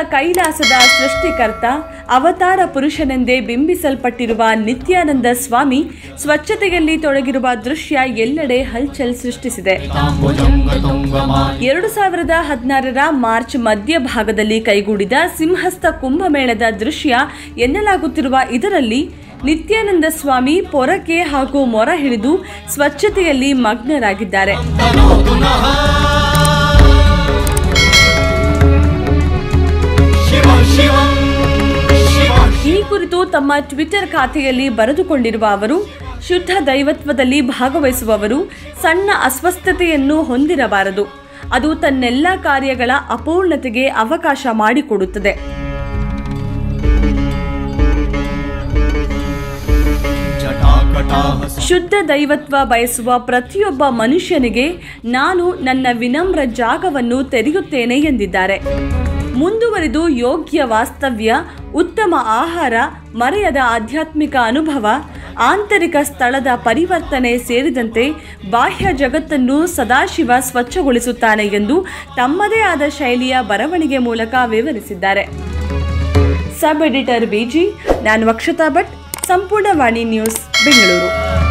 ಕೈಲಾಸದ ಸೃಷ್ಟಿಕರ್ತ ಅವತಾರ ಪುರುಷನೆಂದೇ ಬಿಂಬಿಸಲ್ಪಟ್ಟಿರುವ ನಿತ್ಯಾನಂದ ಸ್ವಾಮಿ ಸ್ವಚ್ಛತೆಯಲ್ಲಿ ತೊಡಗಿರುವ ದೃಶ್ಯ ಎಲ್ಲೆಡೆ ಹಲ್ಚಲ್ ಸೃಷ್ಟಿಸಿದೆ ಎರಡು ಸಾವಿರದ ಹದಿನಾರರ ಮಾರ್ಚ್ ಮಧ್ಯಭಾಗದಲ್ಲಿ ಕೈಗೂಡಿದ ಸಿಂಹಸ್ಥ ಕುಂಭಮೇಳದ ದೃಶ್ಯ ಎನ್ನಲಾಗುತ್ತಿರುವ ಇದರಲ್ಲಿ ನಿತ್ಯಾನಂದ ಸ್ವಾಮಿ ಪೊರಕೆ ಹಾಗೂ ಮೊರ ಹಿಡಿದು ಸ್ವಚ್ಛತೆಯಲ್ಲಿ ಮಗ್ನರಾಗಿದ್ದಾರೆ ಈ ಕುರಿತು ತಮ್ಮ ಟ್ವಿಟರ್ ಖಾತೆಯಲ್ಲಿ ಬರೆದುಕೊಂಡಿರುವ ಅವರು ಶುದ್ಧ ದೈವತ್ವದಲ್ಲಿ ಭಾಗವಹಿಸುವವರು ಸಣ್ಣ ಅಸ್ವಸ್ಥತೆಯನ್ನು ಹೊಂದಿರಬಾರದು ಅದು ತನ್ನೆಲ್ಲ ಕಾರ್ಯಗಳ ಅಪೂರ್ಣತೆಗೆ ಅವಕಾಶ ಮಾಡಿಕೊಡುತ್ತದೆ ಶುದ್ಧ ದೈವತ್ವ ಬಯಸುವ ಪ್ರತಿಯೊಬ್ಬ ಮನುಷ್ಯನಿಗೆ ನಾನು ನನ್ನ ವಿನಮ್ರ ಜಾಗವನ್ನು ತೆರೆಯುತ್ತೇನೆ ಎಂದಿದ್ದಾರೆ ಮುಂದುವರಿದು ಯೋಗ್ಯ ವಾಸ್ತವ್ಯ ಉತ್ತಮ ಆಹಾರ ಮರೆಯದ ಆಧ್ಯಾತ್ಮಿಕ ಅನುಭವ ಆಂತರಿಕ ಸ್ಥಳದ ಪರಿವರ್ತನೆ ಸೇರಿದಂತೆ ಬಾಹ್ಯ ಜಗತ್ತನ್ನು ಸದಾಶಿವ ಸ್ವಚ್ಛಗೊಳಿಸುತ್ತಾನೆ ಎಂದು ತಮ್ಮದೇ ಆದ ಶೈಲಿಯ ಬರವಣಿಗೆ ಮೂಲಕ ವಿವರಿಸಿದ್ದಾರೆ ಸಬ್ ಎಡಿಟರ್ ಬಿಜಿ ನಾನು ಅಕ್ಷತಾ ಭಟ್ ಸಂಪೂರ್ಣ ವಾಣಿ ನ್ಯೂಸ್ ಬೆಂಗಳೂರು